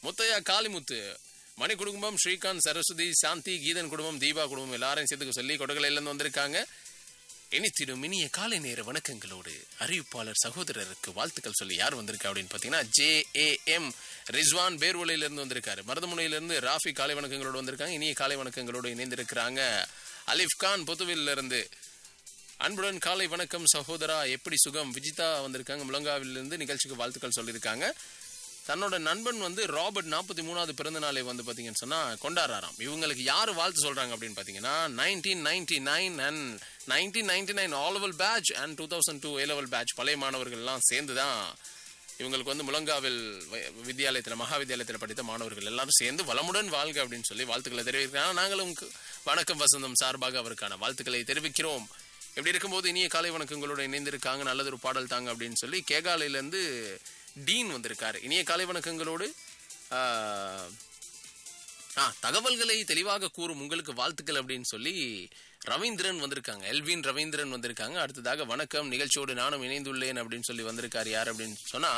முத்தையா காளிமுத்து மணி குடும்பம் ஸ்ரீகாந்த் சரஸ்வதி சாந்தி கீதன் குடும்பம் தீபா குடும்பம் எல்லாரையும் சேர்த்துக்க சொல்லி கொடகலையிலேருந்து வந்திருக்காங்க இனித்திடும் இனிய காலை நேர வணக்கங்களோடு அறிவிப்பாளர் சகோதரருக்கு வாழ்த்துக்கள் சொல்லி யார் வந்திருக்கா அப்படின்னு பார்த்தீங்கன்னா ஜே ஏ எம் ரிஸ்வான் பேர்வலையிலிருந்து வந்திருக்காரு மருதமுனையிலிருந்து ராஃபி காலை வணக்கங்களோடு வந்திருக்காங்க இனிய காலை வணக்கங்களோடு இணைந்திருக்கிறாங்க அலிஃப் கான் பொத்துவில்ல இருந்து அன்புடன் காலை வணக்கம் சகோதரா எப்படி சுகம் விஜிதா வந்திருக்காங்க முழங்காவிலிருந்து நிகழ்ச்சிக்கு வாழ்த்துக்கள் சொல்லியிருக்காங்க தன்னோட நண்பன் வந்து ராபர்ட் நாற்பத்தி மூணாவது பிறந்த நாளை வந்து பார்த்தீங்கன்னு சொன்னால் கொண்டாடுறாராம் இவங்களுக்கு யார் வாழ்த்து சொல்கிறாங்க அப்படின்னு பார்த்தீங்கன்னா nineteen ninety nine and nineteen ninety nine all level batch and two thousand two A level batch பழைய மாணவர்கள்லாம் சேர்ந்து தான் இவங்களுக்கு வந்து முழங்காவில் வ- வித்தியாலயத்தில் மகா வித்தியாலயத்தில் படித்த மாணவர்கள் எல்லாரும் சேர்ந்து வளமுடன் வாழ்க அப்படின்னு சொல்லி வாழ்த்துக்களை தெரிவிக்கிறாங்க நாங்களும் கு- வணக்கம் வசந்தம் சார்பாக அவருக்கான வாழ்த்துக்களை தெரிவிக்கிறோம் எப்படி இருக்கும்போது இனிய காலை வணக்கங்களோட இணைந்திருக்காங்க நல்லதொரு பாடல் தாங்க அப்படின்னு சொல்லி கேகாலையிலேருந்து டீன் வந்திருக்காரு இனிய காலை வணக்கங்களோடு ஆஹ், ஆ தகவல்களை தெளிவாக கூறும் உங்களுக்கு வாழ்த்துக்கள் அப்படின்னு சொல்லி ரவீந்திரன் வந்திருக்காங்க எல்வின் ரவீந்திரன் வந்திருக்காங்க அடுத்ததாக வணக்கம் நிகழ்ச்சியோடு நானும் இணைந்துள்ளேன் அப்படின்னு சொல்லி வந்திருக்காரு யார் அப்படின்னு சொன்னா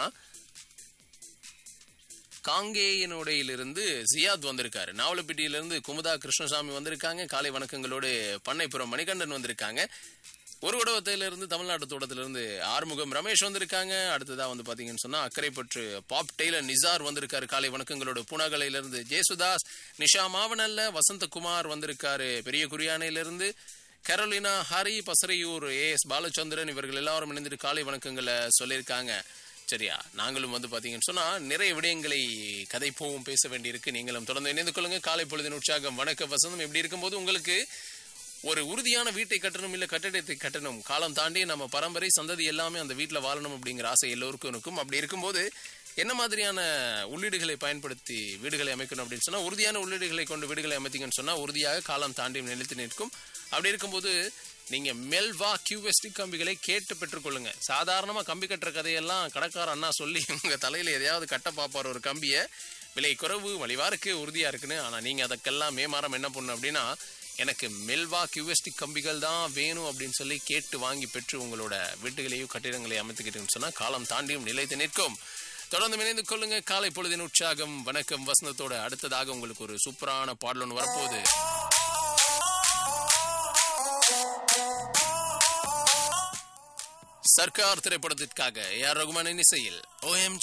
காங்கேயனுடையிலிருந்து ஜியாத் வந்திருக்காரு நாவலப்பட்டியிலிருந்து குமுதா கிருஷ்ணசாமி வந்திருக்காங்க காலை வணக்கங்களோடு பண்ணைப்புறம் மணிகண்டன் வந்திருக்காங்க ஒரு உடவத்திலிருந்து தமிழ்நாட்டு தோட்டத்திலிருந்து ஆறுமுகம் ரமேஷ் வந்திருக்காங்க அடுத்ததா வந்து பாத்தீங்கன்னு சொன்னா அக்கரைப்பற்று பாப் டெய்லர் நிசார் வந்திருக்காரு காலை வணக்கங்களோட புனகலையிலிருந்து ஜேசுதாஸ் நிஷா மாவனல்ல வசந்தகுமார் வந்திருக்காரு பெரிய குரியானையிலிருந்து கரோலினா ஹரி பசரையூர் ஏ எஸ் பாலச்சந்திரன் இவர்கள் எல்லாரும் இணைந்துட்டு காலை வணக்கங்களை சொல்லியிருக்காங்க சரியா நாங்களும் வந்து பாத்தீங்கன்னு சொன்னா நிறைய விடயங்களை கதைப்போவும் பேச வேண்டியிருக்கு நீங்களும் தொடர்ந்து இணைந்து கொள்ளுங்க காலை பொழுதின் உற்சாகம் வணக்க வசந்தம் எப்படி இருக்கும்போது உங்களுக்கு ஒரு உறுதியான வீட்டை கட்டணும் இல்ல கட்டடத்தை கட்டணும் காலம் தாண்டி நம்ம பரம்பரை சந்ததி எல்லாமே அந்த வீட்டில் வாழணும் அப்படிங்கிற ஆசை எல்லோருக்கும் இருக்கும் அப்படி இருக்கும்போது என்ன மாதிரியான உள்ளீடுகளை பயன்படுத்தி வீடுகளை அமைக்கணும் அப்படின்னு சொன்னா உறுதியான உள்ளீடுகளை கொண்டு வீடுகளை அமைத்தீங்கன்னு சொன்னா உறுதியாக காலம் தாண்டி நிலைத்து நிற்கும் அப்படி இருக்கும்போது நீங்க மெல்வா கியூஎஸ்டி கம்பிகளை கேட்டு பெற்றுக்கொள்ளுங்க சாதாரணமா கம்பி கட்டுற கதையெல்லாம் கடைக்கார அண்ணா சொல்லி உங்க தலையில எதையாவது கட்ட பார்ப்பார் ஒரு கம்பியை விலை குறைவு மலிவா இருக்கு உறுதியா இருக்குன்னு ஆனா நீங்க அதுக்கெல்லாம் மேமாறம் என்ன பண்ணணும் அப்படின்னா எனக்கு மெல்வா கியூஎஸ்டி கம்பிகள் தான் வேணும் அப்படின்னு சொல்லி கேட்டு வாங்கி பெற்று உங்களோட வீட்டுகளையும் கட்டிடங்களையும் அமைத்துக்கிட்டுன்னு சொன்னா காலம் தாண்டியும் நிலைத்து நிற்கும் தொடர்ந்து இணைந்து கொள்ளுங்க காலை பொழுதின் உற்சாகம் வணக்கம் வசந்தத்தோட அடுத்ததாக உங்களுக்கு ஒரு சூப்பரான பாடல் ஒன்று வரப்போகுது சர்க்கார் திரைப்படத்திற்காக ஏஆர் ரகுமானின் இசையில் ஓஎம்